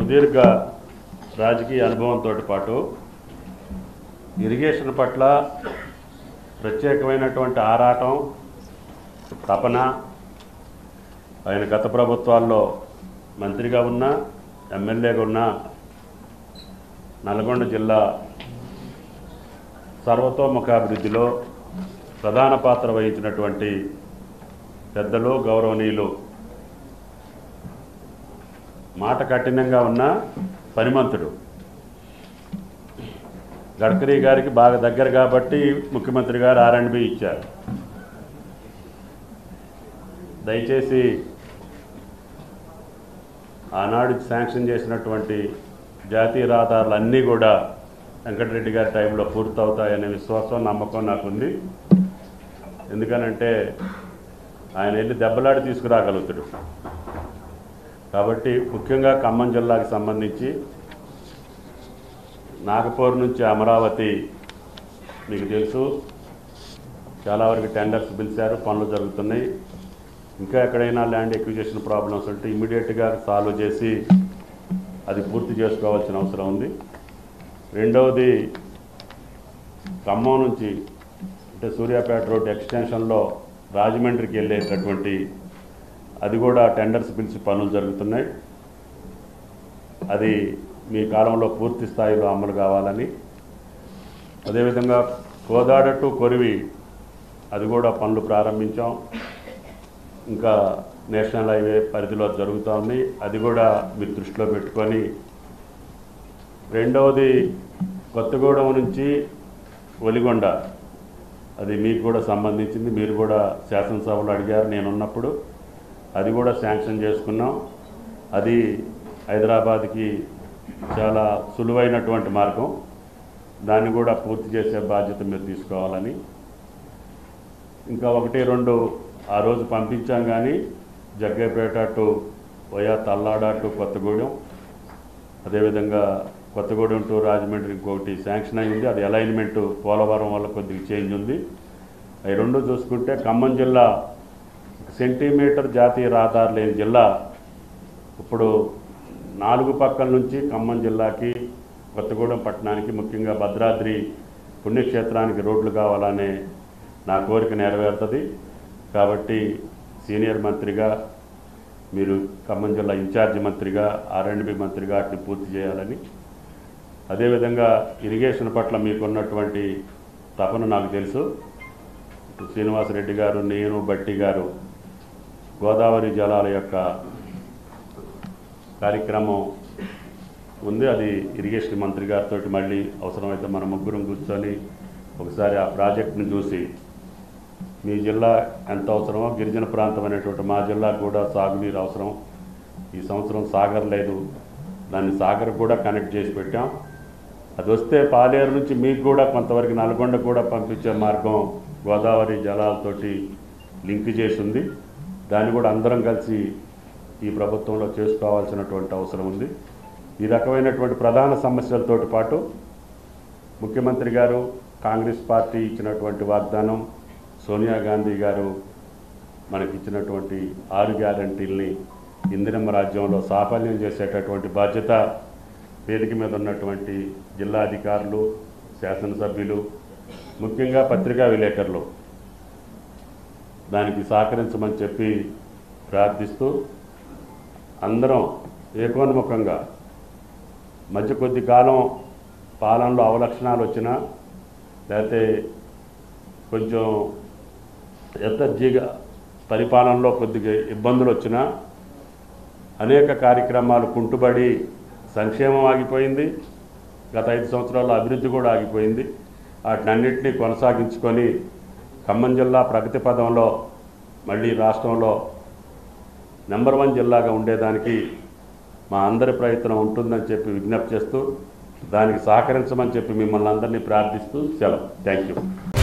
సుదీర్ఘ రాజకీయ అనుభవంతో పాటు ఇరిగేషన్ పట్ల ప్రత్యేకమైనటువంటి ఆరాటం తపన ఆయన గత ప్రభుత్వాల్లో మంత్రిగా ఉన్నా ఎమ్మెల్యేగా ఉన్నా నల్గొండ జిల్లా సర్వతోముఖాభివృద్ధిలో ప్రధాన పాత్ర వహించినటువంటి పెద్దలు గౌరవనీయులు మాట కఠినంగా ఉన్న పనిమంతుడు గడ్కరీ గారికి బాగా దగ్గర కాబట్టి ముఖ్యమంత్రి గారు ఆర్ అండ్ బి ఇచ్చారు దయచేసి ఆనాడు శాంక్షన్ చేసినటువంటి జాతీయ రహదారులు అన్నీ కూడా వెంకటరెడ్డి గారి టైంలో పూర్తవుతాయనే విశ్వాసం నమ్మకం నాకుంది ఎందుకనంటే ఆయన వెళ్ళి దెబ్బలాడి తీసుకురాగలుగుతాడు కాబట్టి ముఖ్యంగా ఖమ్మం జిల్లాకు సంబంధించి నాగపూర్ నుంచి అమరావతి మీకు తెలుసు చాలా వరకు టెండర్స్ పిలిచారు పనులు జరుగుతున్నాయి ఇంకా ఎక్కడైనా ల్యాండ్ ఎక్విజేషన్ ప్రాబ్లమ్స్ ఉంటే ఇమీడియట్గా సాల్వ్ చేసి అది పూర్తి చేసుకోవాల్సిన అవసరం ఉంది రెండవది ఖమ్మం నుంచి అంటే సూర్యాపేట రోడ్ ఎక్స్టెన్షన్లో రాజమండ్రికి వెళ్ళేటటువంటి అది కూడా టెండర్స్ పిలిచి పనులు జరుగుతున్నాయి అది మీ కాలంలో పూర్తి స్థాయిలో అమలు కావాలని అదేవిధంగా కోదాడ టు కొరివి అది కూడా పనులు ప్రారంభించాం ఇంకా నేషనల్ హైవే పరిధిలో జరుగుతూ ఉంది అది కూడా మీరు దృష్టిలో పెట్టుకొని రెండవది కొత్తగూడెం నుంచి ఒలిగొండ అది మీకు కూడా సంబంధించింది మీరు కూడా శాసనసభలో అడిగారు నేనున్నప్పుడు అది కూడా శాంక్షన్ చేసుకున్నాం అది హైదరాబాద్కి చాలా సులువైనటువంటి మార్గం దాన్ని కూడా పూర్తి చేసే బాధ్యత మీరు తీసుకోవాలని ఇంకా ఒకటి రెండు ఆ రోజు పంపించాం కానీ Jaggepeta to via Thallada to Kothagudem అదేవిధంగా కొత్తగూడెం టు రాజమండ్రి ఇంకొకటి శాంక్షన్ అయింది అది అలైన్మెంట్ పోలవరం వల్ల కొద్దిగా చేంజ్ ఉంది అవి రెండు చూసుకుంటే ఖమ్మం జిల్లా సెంటీమీటర్ జాతీయ రహదారి లేని జిల్లా ఇప్పుడు నాలుగు పక్కల నుంచి ఖమ్మం జిల్లాకి కొత్తగూడెం పట్టణానికి ముఖ్యంగా భద్రాద్రి పుణ్యక్షేత్రానికి రోడ్లు కావాలనే నా కోరిక నెరవేరుతుంది కాబట్టి సీనియర్ మంత్రిగా మీరు ఖమ్మం జిల్లా ఇన్ఛార్జి మంత్రిగా ఆర్ఎండ్బి మంత్రిగా వాటిని పూర్తి చేయాలని అదేవిధంగా ఇరిగేషన్ పట్ల మీకున్నటువంటి తపన నాకు తెలుసు శ్రీనివాసరెడ్డి గారు నేను బట్టి గారు గోదావరి జలాల యొక్క కార్యక్రమం ఉంది అది ఇరిగేషన్ మంత్రి గారితో మళ్ళీ అవసరమైతే మన ముగ్గురం కూర్చొని ఒకసారి ఆ ప్రాజెక్ట్ని చూసి మీ జిల్లా ఎంత అవసరమో గిరిజన ప్రాంతం అనేటువంటి మా జిల్లాకు కూడా సాగునీరు అవసరం ఈ సంవత్సరం సాగర్ లేదు దాన్ని సాగర్ కూడా కనెక్ట్ చేసి పెట్టాం అది వస్తే పాలేరు నుంచి మీకు కూడా కొంతవరకు నల్గొండ కూడా పంపించే మార్గం గోదావరి జలాలతోటి లింక్ చేసి ఉంది దాన్ని కూడా అందరం కలిసి ఈ ప్రభుత్వంలో చేసుకోవాల్సినటువంటి అవసరం ఉంది ఈ రకమైనటువంటి ప్రధాన సమస్యలతోటి పాటు ముఖ్యమంత్రి గారు కాంగ్రెస్ పార్టీ ఇచ్చినటువంటి వాగ్దానం సోనియా గాంధీ గారు మనకిచ్చినటువంటి ఆరు గ్యారంటీల్ని ఇందిరమ్మ రాజ్యంలో సాఫల్యం చేసేటటువంటి బాధ్యత వేదిక మీద ఉన్నటువంటి జిల్లా అధికారులు శాసనసభ్యులు ముఖ్యంగా పత్రికా విలేకరులు దానికి సహకరించమని చెప్పి ప్రార్థిస్తూ అందరం ఏకోన్ముఖంగా మధ్య కొద్ది కాలం పాలనలో అవలక్షణాలు వచ్చినా లేకపోతే కొంచెం ఎత్తర్జీగా పరిపాలనలో కొద్దిగా ఇబ్బందులు వచ్చినా అనేక కార్యక్రమాలు కుంటుబడి సంక్షేమం ఆగిపోయింది గత ఐదు సంవత్సరాల్లో అభివృద్ధి కూడా ఆగిపోయింది వాటినన్నింటినీ కొనసాగించుకొని ఖమ్మం జిల్లా ప్రగతి పదంలో మళ్ళీ రాష్ట్రంలో నెంబర్ వన్ జిల్లాగా ఉండేదానికి మా అందరి ప్రయత్నం ఉంటుందని చెప్పి విజ్ఞప్తి చేస్తూ దానికి సహకరించమని చెప్పి మిమ్మల్ని అందరినీ ప్రార్థిస్తూ సెలవు థ్యాంక్ యూ